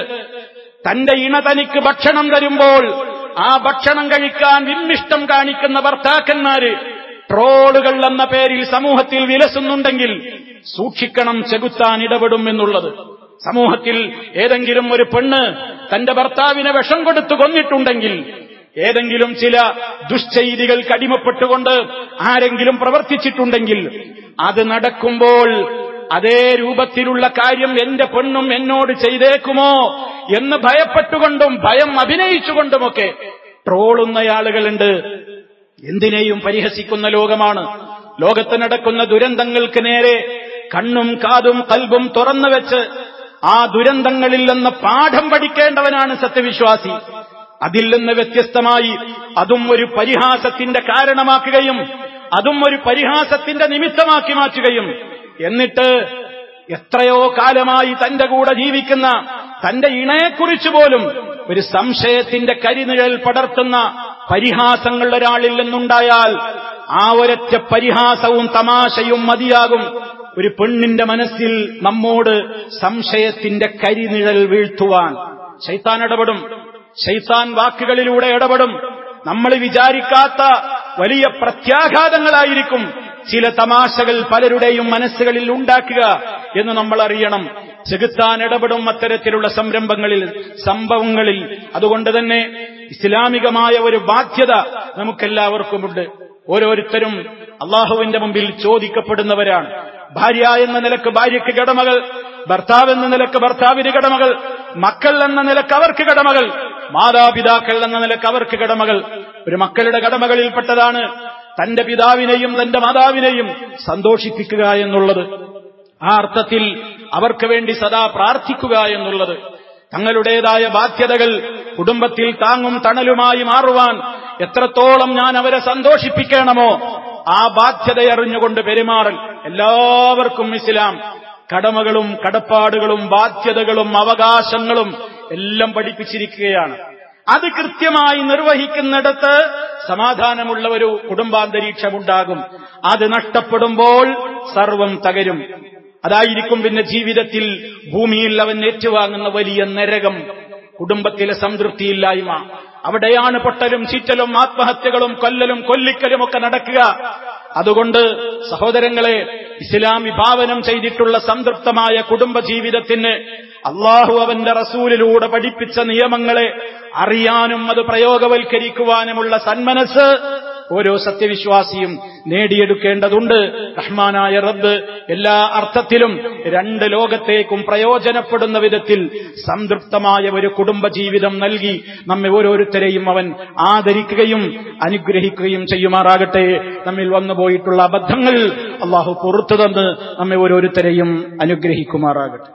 തന്റെ ഇണ തനിക്ക് ഭക്ഷണം തരുമ്പോൾ ആ ഭക്ഷണം കഴിക്കാൻ വിമ്മിഷ്ടം കാണിക്കുന്ന ഭർത്താക്കന്മാര് ട്രോളുകൾ എന്ന പേരിൽ സമൂഹത്തിൽ വിലസുന്നുണ്ടെങ്കിൽ സൂക്ഷിക്കണം ചെകുത്താൻ ഇടപെടും എന്നുള്ളത് സമൂഹത്തിൽ ഏതെങ്കിലും ഒരു പെണ്ണ് തന്റെ ഭർത്താവിനെ വിഷം കൊടുത്തു കൊന്നിട്ടുണ്ടെങ്കിൽ ഏതെങ്കിലും ചില ദുശ്ചെയ്തികൾക്ക് അടിമപ്പെട്ടുകൊണ്ട് ആരെങ്കിലും പ്രവർത്തിച്ചിട്ടുണ്ടെങ്കിൽ അത് നടക്കുമ്പോൾ അതേ രൂപത്തിലുള്ള കാര്യം എന്റെ പെണ്ണും എന്നോട് ചെയ്തേക്കുമോ എന്ന് ഭയപ്പെട്ടുകൊണ്ടും ഭയം അഭിനയിച്ചുകൊണ്ടുമൊക്കെ ട്രോളുന്ന ആളുകളുണ്ട് എന്തിനേയും പരിഹസിക്കുന്ന ലോകമാണ് ലോകത്ത് നടക്കുന്ന ദുരന്തങ്ങൾക്ക് നേരെ കണ്ണും കാതും കൽബും തുറന്നു വെച്ച് ആ ദുരന്തങ്ങളിൽ നിന്ന് പാഠം പഠിക്കേണ്ടവനാണ് സത്യവിശ്വാസി അതിൽ നിന്ന് വ്യത്യസ്തമായി അതും ഒരു പരിഹാസത്തിന്റെ കാരണമാക്കുകയും അതും ഒരു പരിഹാസത്തിന്റെ നിമിത്തമാക്കി മാറ്റുകയും എന്നിട്ട് എത്രയോ കാലമായി തന്റെ കൂടെ ജീവിക്കുന്ന തന്റെ ഇണയെക്കുറിച്ച് പോലും ഒരു സംശയത്തിന്റെ കരിനിഴൽ പടർത്തുന്ന പരിഹാസങ്ങൾ ഒരാളിൽ നിന്നുണ്ടായാൽ ആ ഒരൊറ്റ പരിഹാസവും തമാശയും മതിയാകും ഒരു പെണ്ണിന്റെ മനസ്സിൽ നമ്മോട് സംശയത്തിന്റെ കരിനിഴൽ വീഴ്ത്തുവാൻ ശൈത്താൻ ഇടപെടും ശൈത്താൻ വാക്കുകളിലൂടെ ഇടപെടും നമ്മൾ വിചാരിക്കാത്ത വലിയ പ്രത്യാഘാതങ്ങളായിരിക്കും ചില തമാശകൾ പലരുടെയും മനസ്സുകളിൽ ഉണ്ടാക്കുക എന്ന് നമ്മൾ അറിയണം ചെകുത്താൻ ഇടപെടും അത്തരത്തിലുള്ള സംരംഭങ്ങളിൽ സംഭവങ്ങളിൽ അതുകൊണ്ട് തന്നെ ഇസ്ലാമികമായ ഒരു ബാധ്യത നമുക്കെല്ലാവർക്കുമുണ്ട് ഓരോരുത്തരും അള്ളാഹുവിന്റെ മുമ്പിൽ ചോദിക്കപ്പെടുന്നവരാണ് ഭാര്യ എന്ന നിലക്ക് ഭാര്യയ്ക്ക് കടമകൾ ഭർത്താവ് എന്ന നിലക്ക് ഭർത്താവിന് കടമകൾ മക്കൾ എന്ന നിലക്ക് അവർക്ക് കടമകൾ മാതാപിതാക്കൾ എന്ന നിലക്ക് അവർക്ക് കടമകൾ ഒരു മക്കളുടെ കടമകളിൽപ്പെട്ടതാണ് തന്റെ പിതാവിനെയും തന്റെ മാതാവിനെയും സന്തോഷിപ്പിക്കുക എന്നുള്ളത് ആ അർത്ഥത്തിൽ അവർക്ക് വേണ്ടി സദാ പ്രാർത്ഥിക്കുക എന്നുള്ളത് തങ്ങളുടേതായ ബാധ്യതകൾ കുടുംബത്തിൽ താങ്ങും തണലുമായി മാറുവാൻ എത്രത്തോളം ഞാൻ അവരെ സന്തോഷിപ്പിക്കണമോ ആ ബാധ്യതയറിഞ്ഞുകൊണ്ട് പെരുമാറൽ എല്ലാവർക്കും ഇസ്ലാം കടമകളും കടപ്പാടുകളും ബാധ്യതകളും അവകാശങ്ങളും എല്ലാം പഠിപ്പിച്ചിരിക്കുകയാണ് അത് കൃത്യമായി നിർവഹിക്കുന്നിടത്ത് സമാധാനമുള്ള ഒരു കുടുംബാന്തരീക്ഷമുണ്ടാകും അത് നഷ്ടപ്പെടുമ്പോൾ സർവം തകരും അതായിരിക്കും പിന്നെ ജീവിതത്തിൽ ഭൂമിയിൽ അവൻ ഏറ്റുവാങ്ങുന്ന വലിയ നരകം കുടുംബത്തിലെ സംതൃപ്തിയില്ലായ്മ അവിടെയാണ് പൊട്ടലും ചീറ്റലും ആത്മഹത്യകളും കൊല്ലലും കൊല്ലിക്കലും ഒക്കെ നടക്കുക അതുകൊണ്ട് സഹോദരങ്ങളെ ഇസ്ലാം വിഭാവനം ചെയ്തിട്ടുള്ള സംതൃപ്തമായ കുടുംബജീവിതത്തിന് അള്ളാഹു അവന്റെ റസൂലിലൂടെ പഠിപ്പിച്ച നിയമങ്ങളെ അറിയാനും അത് പ്രയോഗവൽക്കരിക്കുവാനുമുള്ള സന്മനസ് ഓരോ സത്യവിശ്വാസിയും നേടിയെടുക്കേണ്ടതുണ്ട് റഹ്മാനായ റബ്ബ് എല്ലാ അർത്ഥത്തിലും രണ്ട് ലോകത്തേക്കും പ്രയോജനപ്പെടുന്ന വിധത്തിൽ സംതൃപ്തമായ ഒരു കുടുംബജീവിതം നൽകി നമ്മെ ഓരോരുത്തരെയും അവൻ ആദരിക്കുകയും അനുഗ്രഹിക്കുകയും ചെയ്യുമാറാകട്ടെ നമ്മിൽ വന്നുപോയിട്ടുള്ള അബദ്ധങ്ങൾ അള്ളാഹു പുറത്തു തന്ന് നമ്മെ ഓരോരുത്തരെയും അനുഗ്രഹിക്കുമാറാകട്ടെ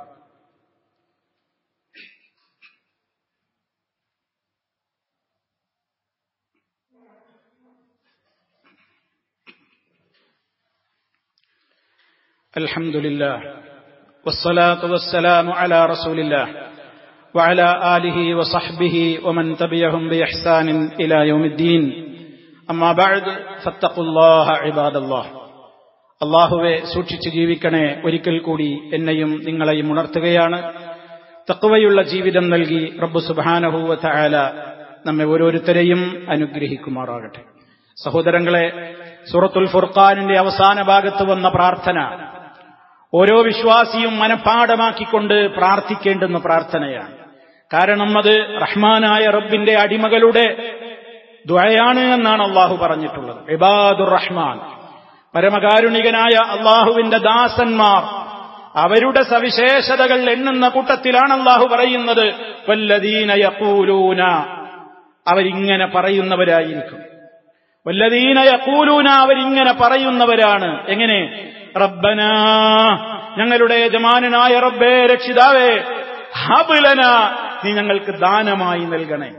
الحمد لله والصلاة والسلام على رسول الله وعلى آله وصحبه ومن تبعهم بإحسان إلى يوم الدين أما بعد فاتقوا الله عباد الله അള്ളാഹുവെ സൂക്ഷിച്ച് ജീവിക്കണേ ഒരിക്കൽ കൂടി എന്നെയും നിങ്ങളെയും ഉണർത്തുകയാണ് തക്കവയുള്ള ജീവിതം നൽകി റബ്ബു സുബാനഹുവ തആല നമ്മെ ഓരോരുത്തരെയും അനുഗ്രഹിക്കുമാറാകട്ടെ സഹോദരങ്ങളെ സൂറത്തുൽ ഫുർഖാനിന്റെ അവസാന ഭാഗത്ത് വന്ന പ്രാർത്ഥന ഓരോ വിശ്വാസിയും മനഃപ്പാടമാക്കിക്കൊണ്ട് പ്രാർത്ഥിക്കേണ്ടുന്ന പ്രാർത്ഥനയാണ് കാരണം അത് റഹ്മാനായ റബ്ബിന്റെ അടിമകളുടെ ദ്വയാണ് എന്നാണ് അള്ളാഹു പറഞ്ഞിട്ടുള്ളത് ഇബാദുർ റഹ്മാൻ പരമകാരുണികനായ അള്ളാഹുവിന്റെ ദാസന്മാർ അവരുടെ സവിശേഷതകൾ എണ്ണുന്ന കൂട്ടത്തിലാണ് അള്ളാഹു പറയുന്നത് വല്ലദീന യഖൂലൂന അവരിങ്ങനെ പറയുന്നവരായിരിക്കും വല്ലദീന യഖൂലൂന അവരിങ്ങനെ പറയുന്നവരാണ് എങ്ങനെ റബ്ബന ഞങ്ങളുടെ യജമാനായ റബ്ബേ രക്ഷിതാവേ ഹബുലന നീ ഞങ്ങൾക്ക് ദാനമായി നൽകണേ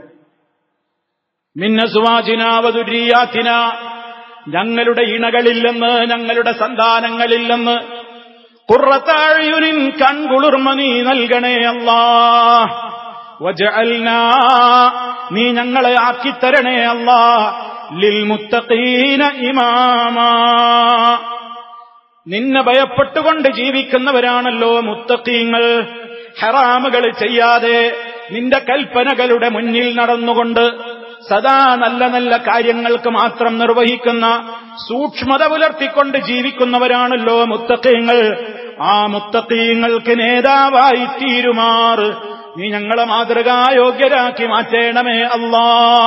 മിന്നസുവാചിനാവതുരീയാത്തിന ഞങ്ങളുടെ ഇണകളിൽ നിന്ന് ഞങ്ങളുടെ സന്താനങ്ങളിൽ നിന്ന് കുറത്താഴിയുനിൻ കൺകുളിർമ നീ നൽകണേ അല്ലാ വജഅൽനാ നീ ഞങ്ങളെ ആക്കിത്തരണേ അല്ലാ ലിൽ മുത്തഖീന ഇമാമാ നിന്നെ ഭയപ്പെട്ടുകൊണ്ട് ജീവിക്കുന്നവരാണല്ലോ മുത്തക്കീങ്ങൾ ഹറാമുകൾ ചെയ്യാതെ നിന്റെ കൽപ്പനകളുടെ മുന്നിൽ നടന്നുകൊണ്ട് സദാ നല്ല നല്ല കാര്യങ്ങൾക്ക് മാത്രം നിർവഹിക്കുന്ന സൂക്ഷ്മത പുലർത്തിക്കൊണ്ട് ജീവിക്കുന്നവരാണല്ലോ മുത്തക്കീങ്ങൾ ആ മുത്തക്കീങ്ങൾക്ക് നേതാവായി തീരുമാറ് നീ ഞങ്ങളെ മാതൃകായോഗ്യരാക്കി മാറ്റേണമേ അല്ലാ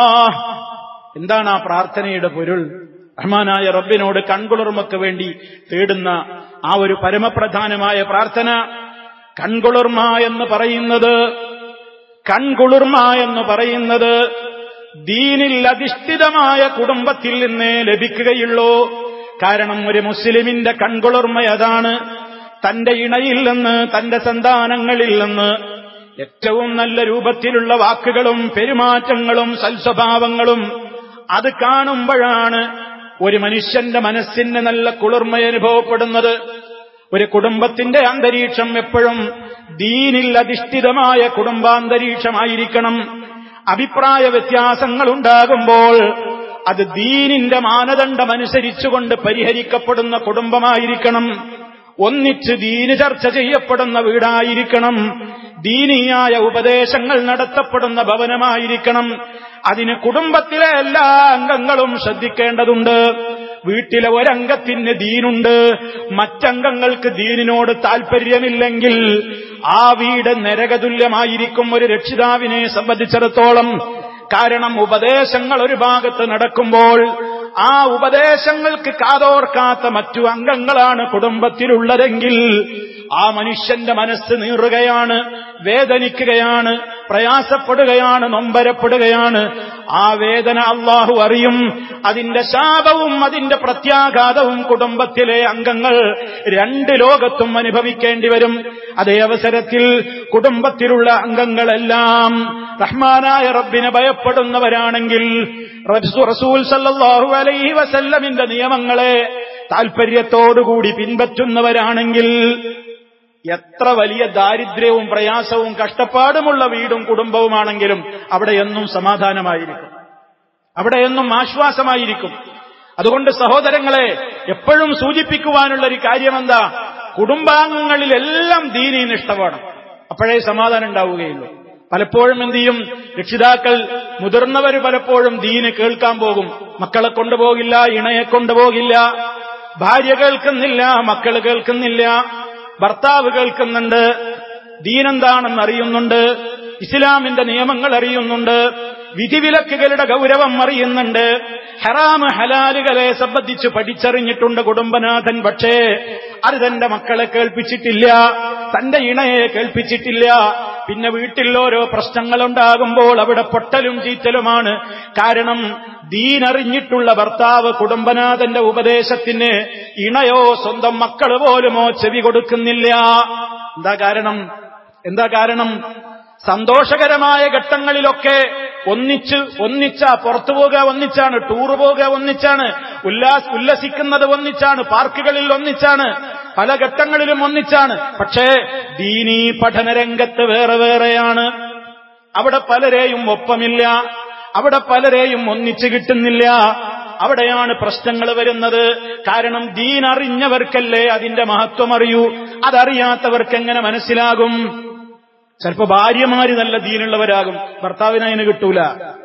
എന്താണ് ആ പ്രാർത്ഥനയുടെ പൊരുൾ റഹ്മാനായ റബ്ബിനോട് കൺകുളിർമക്ക് വേണ്ടി തേടുന്ന ആ ഒരു പരമപ്രധാനമായ പ്രാർത്ഥന കൺകുളിർമ എന്ന് പറയുന്നത് കൺകുളിർമ എന്ന് പറയുന്നത് ദീനിൽ അധിഷ്ഠിതമായ കുടുംബത്തിൽ നിന്നേ ലഭിക്കുകയുള്ളൂ കാരണം ഒരു മുസ്ലിമിന്റെ കൺകുളിർമ അതാണ് തന്റെ ഇണയിൽ നിന്ന് തന്റെ സന്താനങ്ങളിൽ നിന്ന് ഏറ്റവും നല്ല രൂപത്തിലുള്ള വാക്കുകളും പെരുമാറ്റങ്ങളും സൽസ്വഭാവങ്ങളും അത് കാണുമ്പോഴാണ് ഒരു മനുഷ്യന്റെ മനസ്സിന് നല്ല കുളിർമ അനുഭവപ്പെടുന്നത് ഒരു കുടുംബത്തിന്റെ അന്തരീക്ഷം എപ്പോഴും ദീനിൽ അധിഷ്ഠിതമായ കുടുംബാന്തരീക്ഷമായിരിക്കണം അഭിപ്രായ വ്യത്യാസങ്ങൾ ഉണ്ടാകുമ്പോൾ അത് ദീനിന്റെ മാനദണ്ഡമനുസരിച്ചുകൊണ്ട് പരിഹരിക്കപ്പെടുന്ന കുടുംബമായിരിക്കണം ഒന്നിച്ച് ദീന് ചർച്ച ചെയ്യപ്പെടുന്ന വീടായിരിക്കണം ദീനീയായ ഉപദേശങ്ങൾ നടത്തപ്പെടുന്ന ഭവനമായിരിക്കണം അതിന് കുടുംബത്തിലെ എല്ലാ അംഗങ്ങളും ശ്രദ്ധിക്കേണ്ടതുണ്ട് വീട്ടിലെ ഒരംഗത്തിന് ദീനുണ്ട് മറ്റംഗങ്ങൾക്ക് ദീനിനോട് താൽപ്പര്യമില്ലെങ്കിൽ ആ വീട് നരകതുല്യമായിരിക്കും ഒരു രക്ഷിതാവിനെ സംബന്ധിച്ചിടത്തോളം കാരണം ഉപദേശങ്ങൾ ഒരു ഭാഗത്ത് നടക്കുമ്പോൾ ആ ഉപദേശങ്ങൾക്ക് കാതോർക്കാത്ത മറ്റു അംഗങ്ങളാണ് കുടുംബത്തിലുള്ളതെങ്കിൽ ആ മനുഷ്യന്റെ മനസ്സ് നീറുകയാണ് വേദനിക്കുകയാണ് പ്രയാസപ്പെടുകയാണ് നൊമ്പരപ്പെടുകയാണ് ആ വേദന അള്ളാഹു അറിയും അതിന്റെ ശാപവും അതിന്റെ പ്രത്യാഘാതവും കുടുംബത്തിലെ അംഗങ്ങൾ രണ്ട് ലോകത്തും അനുഭവിക്കേണ്ടി വരും അതേ അവസരത്തിൽ കുടുംബത്തിലുള്ള അംഗങ്ങളെല്ലാം റഹ്മാനായ റബ്ബിനെ ഭയപ്പെടുന്നവരാണെങ്കിൽ റസൂൽ സല്ലാഹു അലൈഹി വസല്ലമിന്റെ നിയമങ്ങളെ താൽപര്യത്തോടുകൂടി പിൻപറ്റുന്നവരാണെങ്കിൽ എത്ര വലിയ ദാരിദ്ര്യവും പ്രയാസവും കഷ്ടപ്പാടുമുള്ള വീടും കുടുംബവുമാണെങ്കിലും അവിടെ എന്നും സമാധാനമായിരിക്കും അവിടെ എന്നും ആശ്വാസമായിരിക്കും അതുകൊണ്ട് സഹോദരങ്ങളെ എപ്പോഴും സൂചിപ്പിക്കുവാനുള്ള ഒരു കാര്യമെന്താ കുടുംബാംഗങ്ങളിലെല്ലാം ദീനീ നിഷ്ഠമാണ് അപ്പോഴേ സമാധാനം ഉണ്ടാവുകയുള്ളൂ പലപ്പോഴും എന്ത് ചെയ്യും രക്ഷിതാക്കൾ മുതിർന്നവർ പലപ്പോഴും ദീന് കേൾക്കാൻ പോകും മക്കളെ കൊണ്ടുപോകില്ല ഇണയെ കൊണ്ടുപോകില്ല ഭാര്യ കേൾക്കുന്നില്ല മക്കൾ കേൾക്കുന്നില്ല ഭർത്താവ് കേൾക്കുന്നുണ്ട് ദീനെന്താണെന്ന് അറിയുന്നുണ്ട് ഇസ്ലാമിന്റെ നിയമങ്ങൾ അറിയുന്നുണ്ട് വിധിവിലക്കുകളുടെ ഗൗരവം അറിയുന്നുണ്ട് ഹറാമ് ഹലാലുകളെ സംബന്ധിച്ച് പഠിച്ചറിഞ്ഞിട്ടുണ്ട് കുടുംബനാഥൻ പക്ഷേ അത് തന്റെ മക്കളെ കേൾപ്പിച്ചിട്ടില്ല തന്റെ ഇണയെ കേൾപ്പിച്ചിട്ടില്ല പിന്നെ വീട്ടിൽ ഓരോ പ്രശ്നങ്ങളുണ്ടാകുമ്പോൾ അവിടെ പൊട്ടലും ചീറ്റലുമാണ് കാരണം ദീനറിഞ്ഞിട്ടുള്ള ഭർത്താവ് കുടുംബനാഥന്റെ ഉപദേശത്തിന് ഇണയോ സ്വന്തം മക്കൾ പോലുമോ ചെവി കൊടുക്കുന്നില്ല എന്താ കാരണം എന്താ കാരണം സന്തോഷകരമായ ഘട്ടങ്ങളിലൊക്കെ ഒന്നിച്ച് ഒന്നിച്ച പുറത്തു പോകുക ഒന്നിച്ചാണ് ടൂർ പോകുക ഒന്നിച്ചാണ് ഉല്ലാസ് ഉല്ലസിക്കുന്നത് ഒന്നിച്ചാണ് പാർക്കുകളിൽ ഒന്നിച്ചാണ് പല ഘട്ടങ്ങളിലും ഒന്നിച്ചാണ് പക്ഷേ ദീനീ പഠനരംഗത്ത് വേറെ വേറെയാണ് അവിടെ പലരെയും ഒപ്പമില്ല അവിടെ പലരെയും ഒന്നിച്ചു കിട്ടുന്നില്ല അവിടെയാണ് പ്രശ്നങ്ങൾ വരുന്നത് കാരണം ദീൻ അറിഞ്ഞവർക്കല്ലേ അതിന്റെ മഹത്വം അറിയൂ അതറിയാത്തവർക്ക് എങ്ങനെ മനസ്സിലാകും ചിലപ്പോ ഭാര്യമാര് നല്ല ദീനുള്ളവരാകും ഭർത്താവിന് അതിന് കിട്ടൂല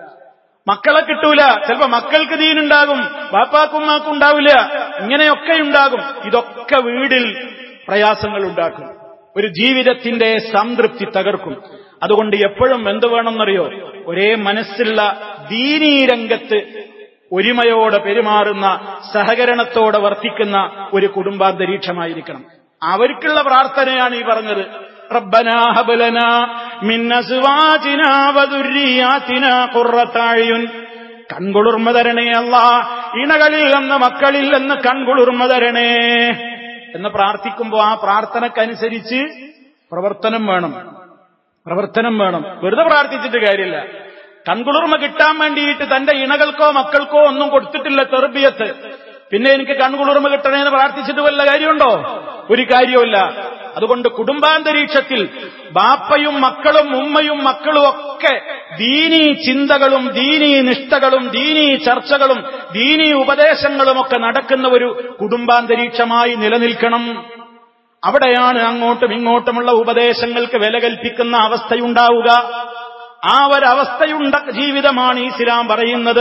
മക്കളെ കിട്ടൂല ചിലപ്പോ മക്കൾക്ക് ദീനുണ്ടാകും ബാപ്പാക്കുമ്മാക്കും ഉണ്ടാവില്ല ഇങ്ങനെയൊക്കെ ഉണ്ടാകും ഇതൊക്കെ വീടിൽ പ്രയാസങ്ങൾ ഉണ്ടാക്കും ഒരു ജീവിതത്തിന്റെ സംതൃപ്തി തകർക്കും അതുകൊണ്ട് എപ്പോഴും എന്ത് വേണമെന്നറിയോ ഒരേ മനസ്സുള്ള ദീനീ രംഗത്ത് ഒരുമയോടെ പെരുമാറുന്ന സഹകരണത്തോടെ വർത്തിക്കുന്ന ഒരു കുടുംബാന്തരീക്ഷമായിരിക്കണം അവർക്കുള്ള പ്രാർത്ഥനയാണ് ഈ പറഞ്ഞത് ربنا هب لنا من ازواجنا وذرياتنا قرة اعين കൺകുളിർമ തരണേ അല്ല ഇണകളിൽ നിന്ന് മക്കളിൽ നിന്ന് കൺകുളിർമ തരണേ എന്ന് പ്രാർത്ഥിക്കുമ്പോൾ ആ പ്രാർത്ഥനക്കനുസരിച്ച് പ്രവർത്തനം വേണം പ്രവർത്തനം വേണം വെറുതെ പ്രാർത്ഥിച്ചിട്ട് കാര്യമില്ല കൺകുളിർമ കിട്ടാൻ വേണ്ടിയിട്ട് തന്റെ ഇണകൾക്കോ മക്കൾക്കോ ഒന്നും കൊടുത്തിട്ടില്ല തെർബിയത്ത് പിന്നെ എനിക്ക് കൺകുളിർമ കിട്ടണേന്ന് പ്രാർത്ഥിച്ചിട്ട് വല്ല കാര്യമുണ്ടോ ഒരു കാര്യവുമില്ല അതുകൊണ്ട് കുടുംബാന്തരീക്ഷത്തിൽ ബാപ്പയും മക്കളും ഉമ്മയും മക്കളും ഒക്കെ ദീനീ ചിന്തകളും ദീനീ നിഷ്ഠകളും ദീനീ ചർച്ചകളും ദീനീ ഉപദേശങ്ങളും ഒക്കെ നടക്കുന്ന ഒരു കുടുംബാന്തരീക്ഷമായി നിലനിൽക്കണം അവിടെയാണ് അങ്ങോട്ടും ഇങ്ങോട്ടുമുള്ള ഉപദേശങ്ങൾക്ക് വില കൽപ്പിക്കുന്ന അവസ്ഥയുണ്ടാവുക ആ ഒരവസ്ഥയുണ്ട ജീവിതമാണ് ഇസ്ലാം പറയുന്നത്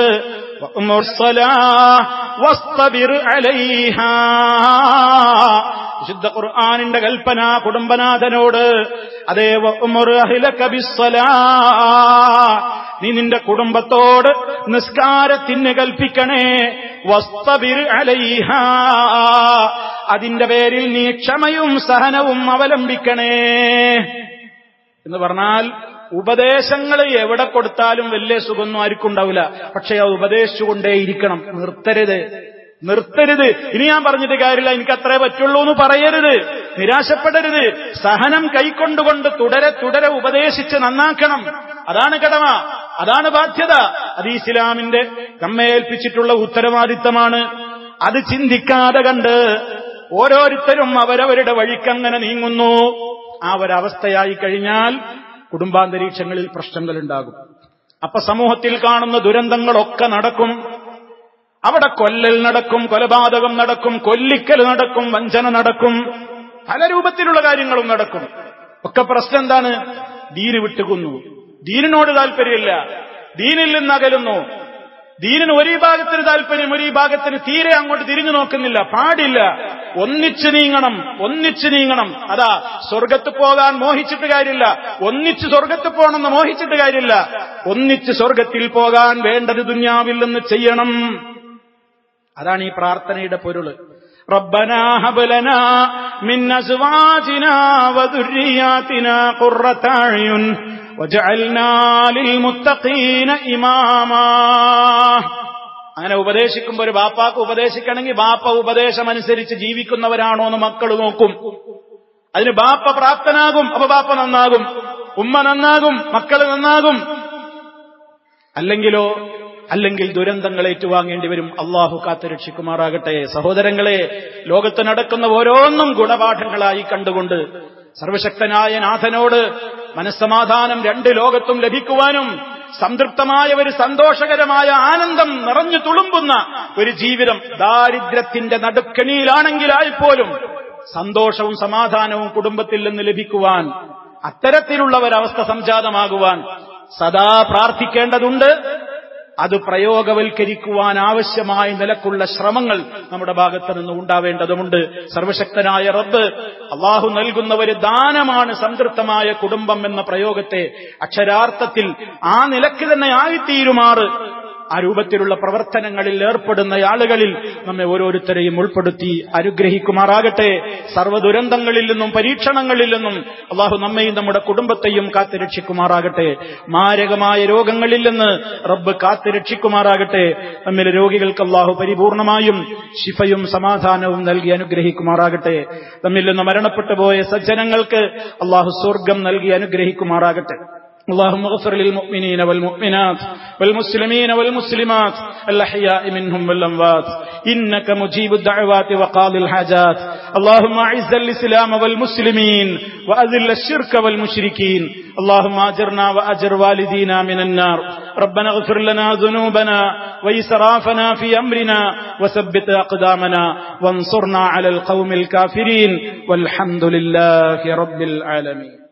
വിശുദ്ധ ഖുർആാനിന്റെ കൽപ്പന കുടുംബനാഥനോട് അതേ നീ നിന്റെ കുടുംബത്തോട് നിസ്കാരത്തിന് കൽപ്പിക്കണേ വസ്തബിർ അലൈഹ അതിന്റെ പേരിൽ നീ ക്ഷമയും സഹനവും അവലംബിക്കണേ എന്ന് പറഞ്ഞാൽ ഉപദേശങ്ങൾ എവിടെ കൊടുത്താലും വലിയ സുഖമൊന്നും ആർക്കും ഉണ്ടാവില്ല പക്ഷെ ആ ഉപദേശിച്ചുകൊണ്ടേയിരിക്കണം നിർത്തരുത് നിർത്തരുത് ഇനി ഞാൻ പറഞ്ഞിട്ട് കാര്യമില്ല എനിക്ക് അത്രേ പറ്റുള്ളൂ എന്ന് പറയരുത് നിരാശപ്പെടരുത് സഹനം കൈക്കൊണ്ടുകൊണ്ട് തുടരെ തുടരെ ഉപദേശിച്ച് നന്നാക്കണം അതാണ് കടമ അതാണ് ബാധ്യത അത് ഇസ്ലാമിന്റെ നമ്മേൽപ്പിച്ചിട്ടുള്ള ഉത്തരവാദിത്തമാണ് അത് ചിന്തിക്കാതെ കണ്ട് ഓരോരുത്തരും അവരവരുടെ വഴിക്കങ്ങനെ നീങ്ങുന്നു ആ ഒരവസ്ഥയായി കഴിഞ്ഞാൽ കുടുംബാന്തരീക്ഷങ്ങളിൽ പ്രശ്നങ്ങളുണ്ടാകും അപ്പൊ സമൂഹത്തിൽ കാണുന്ന ദുരന്തങ്ങളൊക്കെ നടക്കും അവിടെ കൊല്ലൽ നടക്കും കൊലപാതകം നടക്കും കൊല്ലിക്കൽ നടക്കും വഞ്ചന നടക്കും പല രൂപത്തിലുള്ള കാര്യങ്ങളും നടക്കും ഒക്കെ പ്രശ്നം എന്താണ് ദീന് വിട്ടുകുന്നു ദീനിനോട് താല്പര്യമില്ല ദീനിൽ നിന്ന് അകലുന്നു ദീനിന് ഒരു ഭാഗത്തിന് താല്പര്യം ഒരു ഭാഗത്തിന് തീരെ അങ്ങോട്ട് തിരിഞ്ഞു നോക്കുന്നില്ല പാടില്ല ഒന്നിച്ചു നീങ്ങണം ഒന്നിച്ചു നീങ്ങണം അതാ സ്വർഗത്ത് പോകാൻ മോഹിച്ചിട്ട് കാര്യമില്ല ഒന്നിച്ച് സ്വർഗത്ത് പോകണമെന്ന് മോഹിച്ചിട്ട് കാര്യമില്ല ഒന്നിച്ച് സ്വർഗത്തിൽ പോകാൻ വേണ്ടത് ദുന്യാവിൽ നിന്ന് ചെയ്യണം അതാണ് ഈ പ്രാർത്ഥനയുടെ പൊരുള് ربنا هب لنا من ازواجنا وذرياتنا قرة اعين وجعلنا للمتقين اماما അങ്ങനെ ഉപദേശിക്കുമ്പോൾ ഒരു ബാപ്പാക്ക് ഉപദേശിക്കണമെങ്കിൽ ബാപ്പ ഉപദേശമനുസരിച്ച് ജീവിക്കുന്നവരാണോ എന്ന് മക്കൾ നോക്കും അതിന് ബാപ്പ പ്രാപ്തനാകും അപ്പൊ ബാപ്പ നന്നാകും ഉമ്മ നന്നാകും മക്കൾ നന്നാകും അല്ലെങ്കിലോ അല്ലെങ്കിൽ ദുരന്തങ്ങൾ ഏറ്റുവാങ്ങേണ്ടി വരും അള്ളാഹു കാത്തു രക്ഷിക്കുമാറാകട്ടെ സഹോദരങ്ങളെ ലോകത്ത് നടക്കുന്ന ഓരോന്നും ഗുണപാഠങ്ങളായി കണ്ടുകൊണ്ട് സർവശക്തനായ നാഥനോട് മനസ്സമാധാനം രണ്ട് ലോകത്തും ലഭിക്കുവാനും സംതൃപ്തമായ ഒരു സന്തോഷകരമായ ആനന്ദം നിറഞ്ഞു തുളുമ്പുന്ന ഒരു ജീവിതം ദാരിദ്ര്യത്തിന്റെ നടുക്കണിയിലാണെങ്കിലായി പോലും സന്തോഷവും സമാധാനവും കുടുംബത്തിൽ നിന്ന് ലഭിക്കുവാൻ അത്തരത്തിലുള്ള ഒരവസ്ഥ സംജാതമാകുവാൻ സദാ പ്രാർത്ഥിക്കേണ്ടതുണ്ട് അത് പ്രയോഗവൽക്കരിക്കുവാൻ ആവശ്യമായ നിലക്കുള്ള ശ്രമങ്ങൾ നമ്മുടെ ഭാഗത്ത് നിന്ന് ഉണ്ടാവേണ്ടതുണ്ട് സർവശക്തനായ റബ്ബ് അള്ളാഹു നൽകുന്ന ഒരു ദാനമാണ് സംതൃപ്തമായ കുടുംബം എന്ന പ്രയോഗത്തെ അക്ഷരാർത്ഥത്തിൽ ആ നിലക്ക് തന്നെ ആയിത്തീരുമാറ് ആ രൂപത്തിലുള്ള പ്രവർത്തനങ്ങളിൽ ഏർപ്പെടുന്ന ആളുകളിൽ നമ്മെ ഓരോരുത്തരെയും ഉൾപ്പെടുത്തി അനുഗ്രഹിക്കുമാറാകട്ടെ സർവ്വദുരന്തങ്ങളിൽ നിന്നും പരീക്ഷണങ്ങളിൽ നിന്നും അള്ളാഹു നമ്മയും നമ്മുടെ കുടുംബത്തെയും കാത്തുരക്ഷിക്കുമാറാകട്ടെ മാരകമായ രോഗങ്ങളിൽ നിന്ന് റബ്ബ് കാത്തുരക്ഷിക്കുമാറാകട്ടെ നമ്മിലെ രോഗികൾക്ക് അള്ളാഹു പരിപൂർണമായും ശിഫയും സമാധാനവും നൽകി അനുഗ്രഹിക്കുമാറാകട്ടെ നമ്മിൽ നിന്ന് മരണപ്പെട്ടു പോയ സജ്ജനങ്ങൾക്ക് അള്ളാഹു സ്വർഗം നൽകി അനുഗ്രഹിക്കുമാറാകട്ടെ اللهم اغفر للمؤمنين والمؤمنات والمسلمين والمسلمات الأحياء منهم والأموات إنك مجيب الدعوات وقاضي الحاجات اللهم أعز الإسلام والمسلمين وأذل الشرك والمشركين اللهم أجرنا وأجر والدينا من النار ربنا اغفر لنا ذنوبنا وإسرافنا في أمرنا وثبت أقدامنا وانصرنا على القوم الكافرين والحمد لله رب العالمين